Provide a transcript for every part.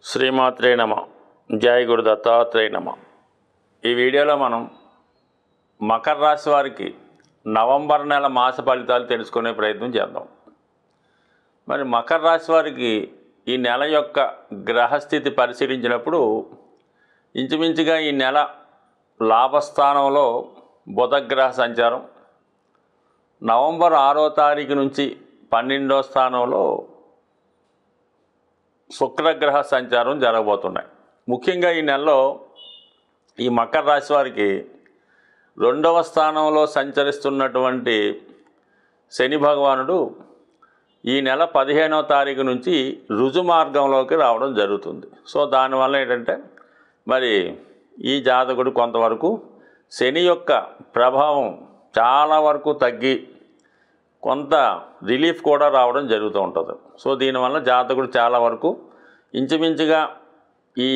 శ్రీమాత్రే నమ జయ గురు దత్తాత్రేయ నమ ఈ వీడియోలో మనం మకర రాశి వారికి నవంబర్ నెల మాస ఫలితాలు తెలుసుకునే ప్రయత్నం చేద్దాం మరి మకర రాశి వారికి ఈ నెల యొక్క గ్రహస్థితి పరిశీలించినప్పుడు ఇంచుమించుగా ఈ నెల లాభస్థానంలో బుధగ్రహ సంచారం నవంబర్ ఆరో తారీఖు నుంచి పన్నెండో స్థానంలో శుక్రగ్రహ సంచారం జరగబోతున్నాయి ముఖ్యంగా ఈ నెలలో ఈ మకర రాశి వారికి రెండవ స్థానంలో సంచరిస్తున్నటువంటి శని భగవానుడు ఈ నెల పదిహేనవ తారీఖు నుంచి రుజు మార్గంలోకి రావడం జరుగుతుంది సో దానివల్ల ఏంటంటే మరి ఈ జాతకుడు కొంతవరకు శని యొక్క ప్రభావం చాలా వరకు తగ్గి కొంత రిలీఫ్ కూడా రావడం జరుగుతూ ఉంటుంది సో దీనివల్ల జాతకుడు చాలా వరకు ఇంచుమించుగా ఈ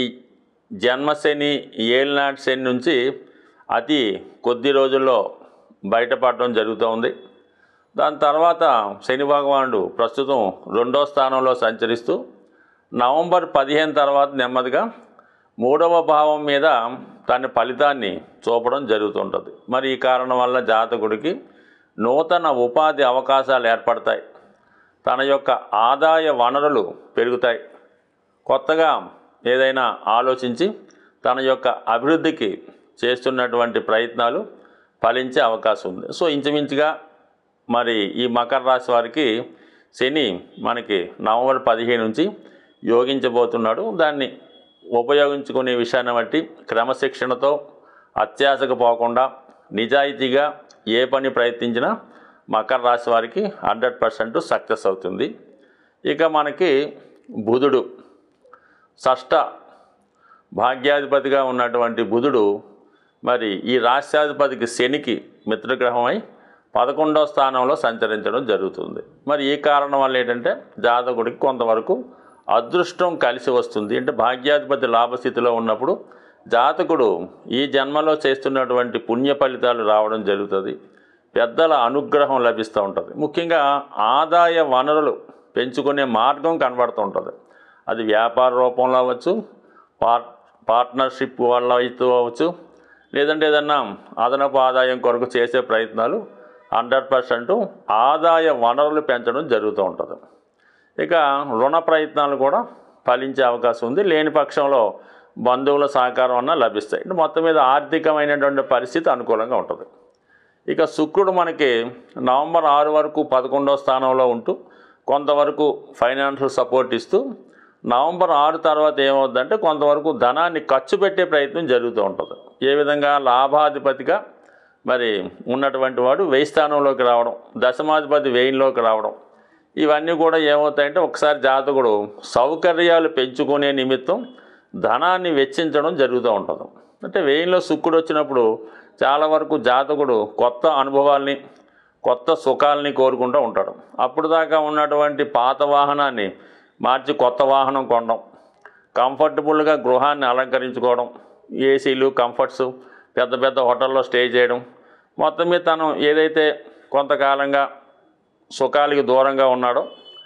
జన్మశని ఏలినాటి శని నుంచి అతి కొద్ది రోజుల్లో బయటపడడం జరుగుతూ ఉంది దాని తర్వాత శని భగవానుడు ప్రస్తుతం రెండో స్థానంలో సంచరిస్తూ నవంబర్ పదిహేను తర్వాత నెమ్మదిగా మూడవ భావం మీద తన ఫలితాన్ని చూపడం జరుగుతుంటుంది మరి ఈ కారణం వల్ల జాతకుడికి నూతన ఉపాధి అవకాశాలు ఏర్పడతాయి తన యొక్క ఆదాయ వనరులు పెరుగుతాయి కొత్తగా ఏదైనా ఆలోచించి తన యొక్క అభివృద్ధికి చేస్తున్నటువంటి ప్రయత్నాలు ఫలించే అవకాశం ఉంది సో ఇంచుమించుగా మరి ఈ మకర రాశి వారికి శని మనకి నవంబర్ పదిహేను నుంచి యోగించబోతున్నాడు దాన్ని ఉపయోగించుకునే విషయాన్ని బట్టి క్రమశిక్షణతో అత్యాశకు పోకుండా నిజాయితీగా ఏ పని ప్రయత్నించినా మకర రాశి వారికి హండ్రెడ్ పర్సెంట్ సక్సెస్ అవుతుంది ఇక మనకి బుధుడు షష్ట భాగ్యాధిపతిగా ఉన్నటువంటి బుధుడు మరి ఈ రాష్ట్రాధిపతికి శనికి మిత్రగ్రహమై పదకొండవ స్థానంలో సంచరించడం జరుగుతుంది మరి ఈ కారణం వల్ల ఏంటంటే జాతకుడికి కొంతవరకు అదృష్టం కలిసి వస్తుంది అంటే భాగ్యాధిపతి లాభస్థితిలో ఉన్నప్పుడు జాతకుడు ఈ జన్మలో చేస్తున్నటువంటి పుణ్య ఫలితాలు రావడం జరుగుతుంది పెద్దల అనుగ్రహం లభిస్తూ ఉంటుంది ముఖ్యంగా ఆదాయ వనరులు పెంచుకునే మార్గం కనబడుతూ ఉంటుంది అది వ్యాపార రూపంలో అవ్వచ్చు పార్ పార్ట్నర్షిప్ వల్ల అయితే అవ్వచ్చు లేదంటే ఏదన్నా అదనపు ఆదాయం కొరకు చేసే ప్రయత్నాలు హండ్రెడ్ పర్సెంట్ ఆదాయ వనరులు పెంచడం జరుగుతూ ఉంటుంది ఇక రుణ ప్రయత్నాలు కూడా ఫలించే అవకాశం ఉంది లేని పక్షంలో బంధువుల సహకారం అన్న లభిస్తాయి అంటే మొత్తం మీద ఆర్థికమైనటువంటి పరిస్థితి అనుకూలంగా ఉంటుంది ఇక శుక్రుడు మనకి నవంబర్ ఆరు వరకు పదకొండవ స్థానంలో ఉంటూ కొంతవరకు ఫైనాన్షియల్ సపోర్ట్ ఇస్తూ నవంబర్ ఆరు తర్వాత ఏమవుద్దంటే కొంతవరకు ధనాన్ని ఖర్చు పెట్టే ప్రయత్నం జరుగుతూ ఉంటుంది ఏ విధంగా లాభాధిపతిగా మరి ఉన్నటువంటి వాడు వెయ్యి స్థానంలోకి రావడం దశమాధిపతి వెయ్యిలోకి రావడం ఇవన్నీ కూడా ఏమవుతాయంటే ఒకసారి జాతకుడు సౌకర్యాలు పెంచుకునే నిమిత్తం ధనాన్ని వెచ్చించడం జరుగుతూ ఉంటుంది అంటే వెయ్యిలో శుక్రుడు వచ్చినప్పుడు చాలా వరకు జాతకుడు కొత్త అనుభవాల్ని కొత్త సుఖాలని కోరుకుంటూ ఉంటాడు అప్పుడు దాకా ఉన్నటువంటి పాత వాహనాన్ని మార్చి కొత్త వాహనం కొనడం కంఫర్టబుల్గా గృహాన్ని అలంకరించుకోవడం ఏసీలు కంఫర్ట్స్ పెద్ద పెద్ద హోటల్లో స్టే చేయడం మొత్తం మీద తను ఏదైతే కొంతకాలంగా సుఖాలకి దూరంగా ఉన్నాడో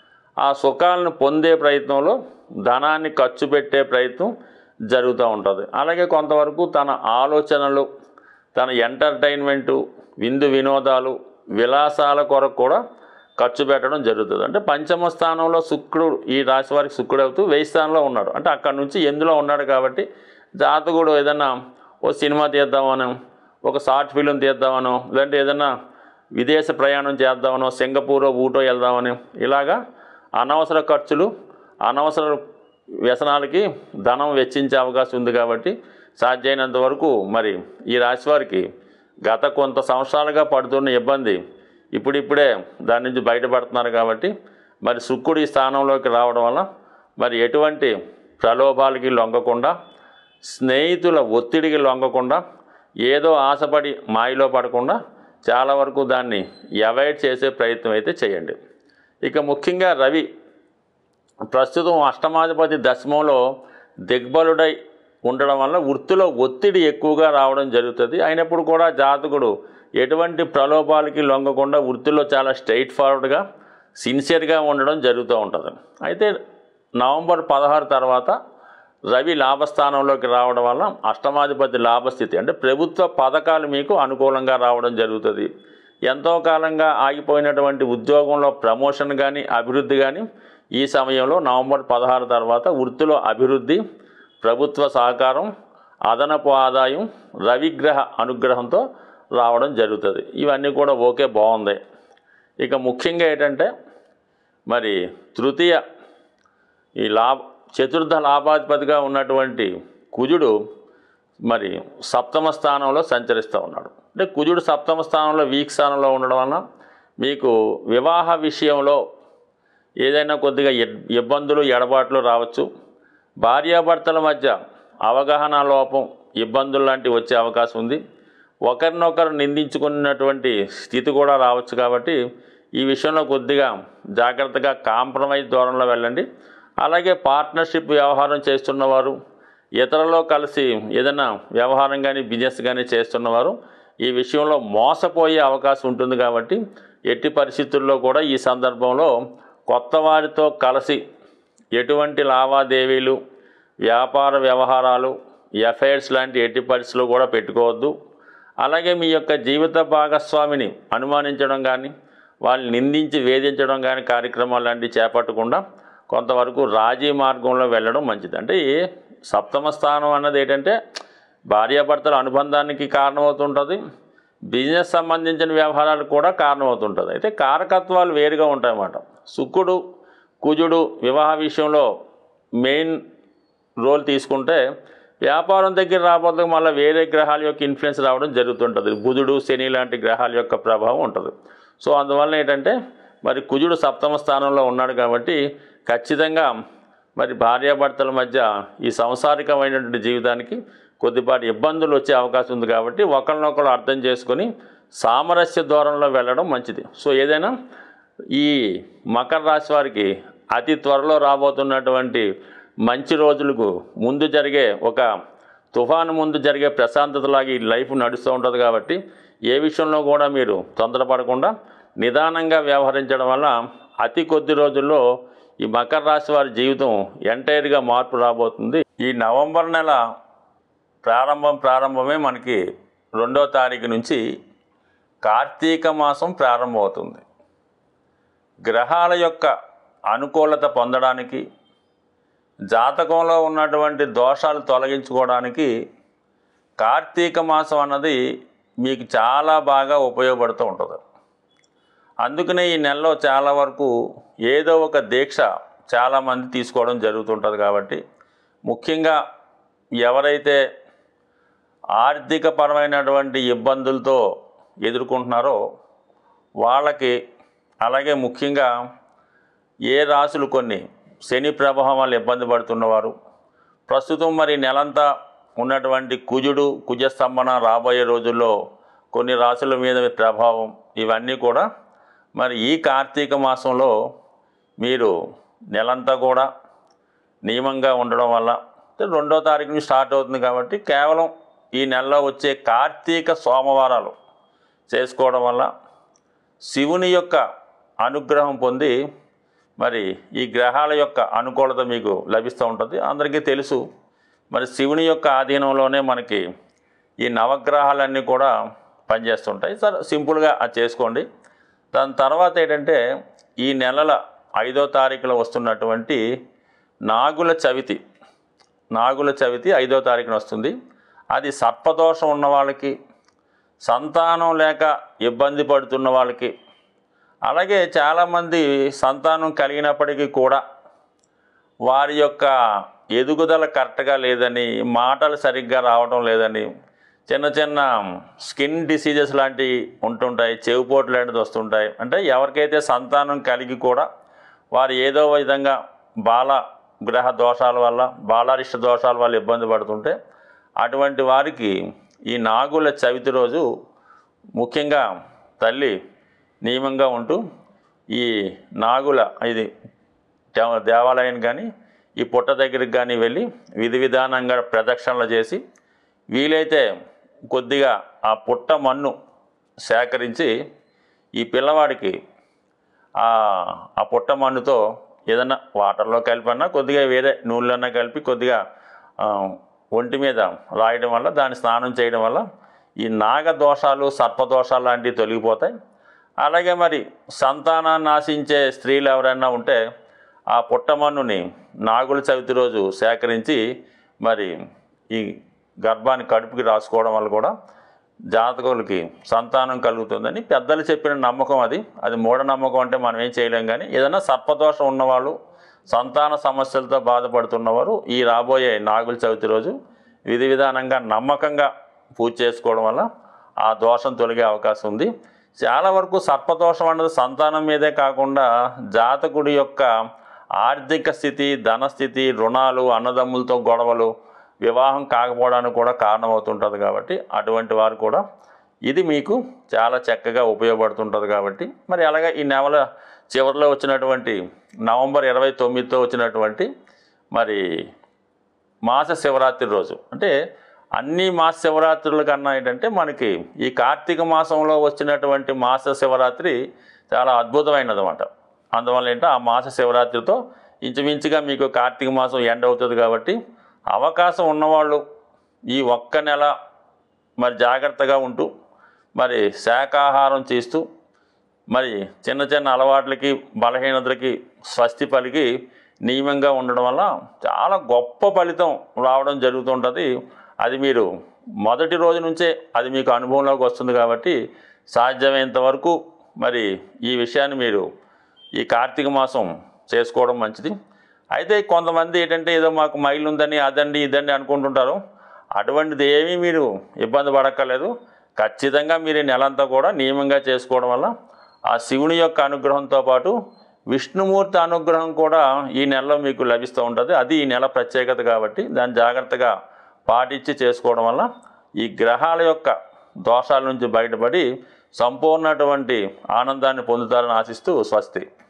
ఆ సుఖాలను పొందే ప్రయత్నంలో ధనాన్ని ఖర్చు పెట్టే ప్రయత్నం జరుగుతూ ఉంటుంది అలాగే కొంతవరకు తన ఆలోచనలు తన ఎంటర్టైన్మెంటు విందు వినోదాలు విలాసాల కొరకు కూడా ఖర్చు పెట్టడం జరుగుతుంది అంటే పంచమ స్థానంలో శుక్రుడు ఈ రాశి వారికి శుక్రుడు అవుతూ వెయ్యి స్థానంలో ఉన్నాడు అంటే అక్కడ నుంచి ఎందులో ఉన్నాడు కాబట్టి జాతకుడు ఏదన్నా ఓ సినిమా తీద్దామనో ఒక షార్ట్ ఫిలిం తీద్దామనో లేదంటే ఏదన్నా విదేశ ప్రయాణం చేద్దామనో సింగపూరో ఊటో వెళ్దామని ఇలాగా అనవసర ఖర్చులు అనవసర వ్యసనాలకి ధనం వెచ్చించే అవకాశం ఉంది కాబట్టి సాధ్యమైనంత వరకు మరి ఈ రాశి వారికి గత కొంత సంవత్సరాలుగా పడుతున్న ఇబ్బంది ఇప్పుడిప్పుడే దాని నుంచి బయటపడుతున్నారు కాబట్టి మరి శుక్రుడు ఈ స్థానంలోకి రావడం వల్ల మరి ఎటువంటి ప్రలోభాలకి లొంగకుండా స్నేహితుల ఒత్తిడికి లొంగకుండా ఏదో ఆశపడి మాయలో పడకుండా చాలా వరకు దాన్ని అవాయిడ్ చేసే ప్రయత్నం అయితే చేయండి ఇక ముఖ్యంగా రవి ప్రస్తుతం అష్టమాధిపతి దశమంలో దిగ్బలుడై ఉండడం వల్ల వృత్తిలో ఒత్తిడి ఎక్కువగా రావడం జరుగుతుంది అయినప్పుడు కూడా జాతకుడు ఎటువంటి ప్రలోభాలకి లొంగకుండా వృత్తిలో చాలా స్ట్రైట్ ఫార్వర్డ్గా సిన్సియర్గా ఉండడం జరుగుతూ ఉంటుంది అయితే నవంబర్ పదహారు తర్వాత రవి లాభస్థానంలోకి రావడం వల్ల అష్టమాధిపతి లాభస్థితి అంటే ప్రభుత్వ పథకాలు మీకు అనుకూలంగా రావడం జరుగుతుంది ఎంతో కాలంగా ఆగిపోయినటువంటి ఉద్యోగంలో ప్రమోషన్ కానీ అభివృద్ధి కానీ ఈ సమయంలో నవంబర్ పదహారు తర్వాత వృత్తిలో అభివృద్ధి ప్రభుత్వ సహకారం అదనపు ఆదాయం రవిగ్రహ అనుగ్రహంతో రావడం జరుగుతుంది ఇవన్నీ కూడా ఓకే బాగుంది ఇక ముఖ్యంగా ఏంటంటే మరి తృతీయ ఈ లాభ చతుర్థ లాభాధిపతిగా ఉన్నటువంటి కుజుడు మరి సప్తమ స్థానంలో సంచరిస్తూ ఉన్నాడు అంటే కుజుడు సప్తమ స్థానంలో వీక్ స్థానంలో ఉండడం వలన మీకు వివాహ విషయంలో ఏదైనా కొద్దిగా ఇబ్- ఇబ్బందులు ఎడబాట్లు రావచ్చు భార్యాభర్తల మధ్య అవగాహన లోపం ఇబ్బందులు లాంటివి వచ్చే అవకాశం ఉంది ఒకరినొకరు నిందించుకున్నటువంటి స్థితి కూడా రావచ్చు కాబట్టి ఈ విషయంలో కొద్దిగా జాగ్రత్తగా కాంప్రమైజ్ దూరంలో వెళ్ళండి అలాగే పార్ట్నర్షిప్ వ్యవహారం చేస్తున్నవారు ఇతరులో కలిసి ఏదైనా వ్యవహారం కానీ బిజినెస్ కానీ చేస్తున్నవారు ఈ విషయంలో మోసపోయే అవకాశం ఉంటుంది కాబట్టి ఎట్టి పరిస్థితుల్లో కూడా ఈ సందర్భంలో కొత్త వారితో కలిసి ఎటువంటి లావాదేవీలు వ్యాపార వ్యవహారాలు ఎఫైర్స్ లాంటి ఎట్టి పరిస్థితులు కూడా పెట్టుకోవద్దు అలాగే మీ యొక్క జీవిత భాగస్వామిని అనుమానించడం కానీ వాళ్ళని నిందించి వేధించడం కానీ కార్యక్రమాలు లాంటివి చేపట్టకుండా కొంతవరకు రాజీ మార్గంలో వెళ్ళడం మంచిది అంటే ఈ సప్తమ స్థానం అన్నది ఏంటంటే భార్యాభర్తల అనుబంధానికి కారణమవుతుంటుంది బిజినెస్ సంబంధించిన వ్యవహారాలు కూడా కారణమవుతుంటుంది అయితే కారకత్వాలు వేరుగా ఉంటాయన్నమాట శుక్రుడు కుజుడు వివాహ విషయంలో మెయిన్ రోల్ తీసుకుంటే వ్యాపారం దగ్గర రాబోతే మళ్ళీ వేరే గ్రహాల యొక్క ఇన్ఫ్లుయెన్స్ రావడం జరుగుతుంటుంది బుధుడు శని లాంటి గ్రహాల యొక్క ప్రభావం ఉంటుంది సో అందువల్ల ఏంటంటే మరి కుజుడు సప్తమ స్థానంలో ఉన్నాడు కాబట్టి ఖచ్చితంగా మరి భార్యాభర్తల మధ్య ఈ సంసారికమైనటువంటి జీవితానికి కొద్దిపాటి ఇబ్బందులు వచ్చే అవకాశం ఉంది కాబట్టి ఒకరినొకరు అర్థం చేసుకొని సామరస్య దూరంలో వెళ్ళడం మంచిది సో ఏదైనా ఈ మకర రాశి వారికి అతి త్వరలో రాబోతున్నటువంటి మంచి రోజులకు ముందు జరిగే ఒక తుఫాను ముందు జరిగే ప్రశాంతతలాగా ఈ లైఫ్ నడుస్తూ ఉంటుంది కాబట్టి ఏ విషయంలో కూడా మీరు తొందరపడకుండా నిదానంగా వ్యవహరించడం వల్ల అతి కొద్ది రోజుల్లో ఈ మకర రాశి వారి జీవితం ఎంటైర్గా మార్పు రాబోతుంది ఈ నవంబర్ నెల ప్రారంభం ప్రారంభమే మనకి రెండో తారీఖు నుంచి కార్తీక మాసం ప్రారంభమవుతుంది గ్రహాల యొక్క అనుకూలత పొందడానికి జాతకంలో ఉన్నటువంటి దోషాలు తొలగించుకోవడానికి కార్తీక మాసం అన్నది మీకు చాలా బాగా ఉపయోగపడుతూ ఉంటుంది అందుకనే ఈ నెలలో చాలా వరకు ఏదో ఒక దీక్ష చాలామంది తీసుకోవడం జరుగుతుంటుంది కాబట్టి ముఖ్యంగా ఎవరైతే ఆర్థిక పరమైనటువంటి ఇబ్బందులతో ఎదుర్కొంటున్నారో వాళ్ళకి అలాగే ముఖ్యంగా ఏ రాశులు కొన్ని శని ప్రభావం వల్ల ఇబ్బంది పడుతున్నవారు ప్రస్తుతం మరి నెలంతా ఉన్నటువంటి కుజుడు కుజస్తంభన రాబోయే రోజుల్లో కొన్ని రాశుల మీద ప్రభావం ఇవన్నీ కూడా మరి ఈ కార్తీక మాసంలో మీరు నెలంతా కూడా నియమంగా ఉండడం వల్ల అంటే రెండో తారీఖు నుంచి స్టార్ట్ అవుతుంది కాబట్టి కేవలం ఈ నెలలో వచ్చే కార్తీక సోమవారాలు చేసుకోవడం వల్ల శివుని యొక్క అనుగ్రహం పొంది మరి ఈ గ్రహాల యొక్క అనుకూలత మీకు లభిస్తూ ఉంటుంది అందరికీ తెలుసు మరి శివుని యొక్క ఆధీనంలోనే మనకి ఈ నవగ్రహాలన్నీ కూడా పనిచేస్తుంటాయి సరే సింపుల్గా అది చేసుకోండి దాని తర్వాత ఏంటంటే ఈ నెలల ఐదో తారీఖులో వస్తున్నటువంటి నాగుల చవితి నాగుల చవితి ఐదో తారీఖున వస్తుంది అది సర్పదోషం ఉన్న వాళ్ళకి సంతానం లేక ఇబ్బంది పడుతున్న వాళ్ళకి అలాగే చాలామంది సంతానం కలిగినప్పటికీ కూడా వారి యొక్క ఎదుగుదల కరెక్ట్గా లేదని మాటలు సరిగ్గా రావడం లేదని చిన్న చిన్న స్కిన్ డిసీజెస్ లాంటివి ఉంటుంటాయి చెవిపోటు లాంటిది వస్తుంటాయి అంటే ఎవరికైతే సంతానం కలిగి కూడా వారు ఏదో విధంగా బాల గ్రహ దోషాల వల్ల బాలారిష్ట దోషాల వల్ల ఇబ్బంది పడుతుంటే అటువంటి వారికి ఈ నాగుల చవితి రోజు ముఖ్యంగా తల్లి నియమంగా ఉంటూ ఈ నాగుల ఇది దేవ- దేవాలయం కానీ ఈ పుట్ట దగ్గరికి కానీ వెళ్ళి విధి విధానంగా ప్రదక్షిణలు చేసి వీలైతే కొద్దిగా ఆ పుట్ట మన్ను సేకరించి ఈ పిల్లవాడికి ఆ ఆ పుట్ట మన్నుతో ఏదన్నా వాటర్లో కలిపన్నా కొద్దిగా వేరే నూనెలన్నా కలిపి కొద్దిగా ఆ, ఒంటి మీద రాయడం వల్ల దాన్ని స్నానం చేయడం వల్ల ఈ నాగ దోషాలు సర్పదోషాలు లాంటివి తొలగిపోతాయి అలాగే మరి సంతానాన్ని ఆశించే స్త్రీలు ఎవరైనా ఉంటే ఆ పుట్టమన్నుని నాగుల చవితి రోజు సేకరించి మరి ఈ గర్భాన్ని కడుపుకి రాసుకోవడం వల్ల కూడా జాతకులకి సంతానం కలుగుతుందని పెద్దలు చెప్పిన నమ్మకం అది అది మూఢనమ్మకం అంటే మనం ఏం చేయలేం కానీ ఏదైనా సర్పదోషం ఉన్నవాళ్ళు సంతాన సమస్యలతో బాధపడుతున్నవారు ఈ రాబోయే నాగుల చవితి రోజు విధి విధానంగా నమ్మకంగా పూజ చేసుకోవడం వల్ల ఆ దోషం తొలగే అవకాశం ఉంది చాలా వరకు సర్పదోషం అన్నది సంతానం మీదే కాకుండా జాతకుడి యొక్క ఆర్థిక స్థితి ధనస్థితి రుణాలు అన్నదమ్ములతో గొడవలు వివాహం కాకపోవడానికి కూడా కారణమవుతుంటుంది కాబట్టి అటువంటి వారు కూడా ఇది మీకు చాలా చక్కగా ఉపయోగపడుతుంటుంది కాబట్టి మరి అలాగే ఈ నెల చివరిలో వచ్చినటువంటి నవంబర్ ఇరవై తొమ్మిదితో వచ్చినటువంటి మరి మాస శివరాత్రి రోజు అంటే అన్ని మాస శివరాత్రుల కన్నా ఏంటంటే మనకి ఈ కార్తీక మాసంలో వచ్చినటువంటి మాస శివరాత్రి చాలా అద్భుతమైనది అనమాట అందువల్ల ఏంటో ఆ మాస శివరాత్రితో ఇంచుమించుగా మీకు కార్తీక మాసం ఎండ్ అవుతుంది కాబట్టి అవకాశం ఉన్నవాళ్ళు ఈ ఒక్క నెల మరి జాగ్రత్తగా ఉంటూ మరి శాకాహారం చేస్తూ మరి చిన్న చిన్న అలవాట్లకి బలహీనతలకి స్వస్తి పలికి నియమంగా ఉండడం వల్ల చాలా గొప్ప ఫలితం రావడం జరుగుతుంటుంది అది మీరు మొదటి రోజు నుంచే అది మీకు అనుభవంలోకి వస్తుంది కాబట్టి సాధ్యమైనంత వరకు మరి ఈ విషయాన్ని మీరు ఈ కార్తీక మాసం చేసుకోవడం మంచిది అయితే కొంతమంది ఏంటంటే ఏదో మాకు మైలు ఉందని అదండి ఇదండి అనుకుంటుంటారు అటువంటిది ఏమీ మీరు ఇబ్బంది పడక్కర్లేదు ఖచ్చితంగా మీరు ఈ నెలంతా కూడా నియమంగా చేసుకోవడం వల్ల ఆ శివుని యొక్క అనుగ్రహంతో పాటు విష్ణుమూర్తి అనుగ్రహం కూడా ఈ నెలలో మీకు లభిస్తూ ఉంటుంది అది ఈ నెల ప్రత్యేకత కాబట్టి దాన్ని జాగ్రత్తగా పాటించి చేసుకోవడం వల్ల ఈ గ్రహాల యొక్క దోషాల నుంచి బయటపడి సంపూర్ణటువంటి ఆనందాన్ని పొందుతారని ఆశిస్తూ స్వస్తి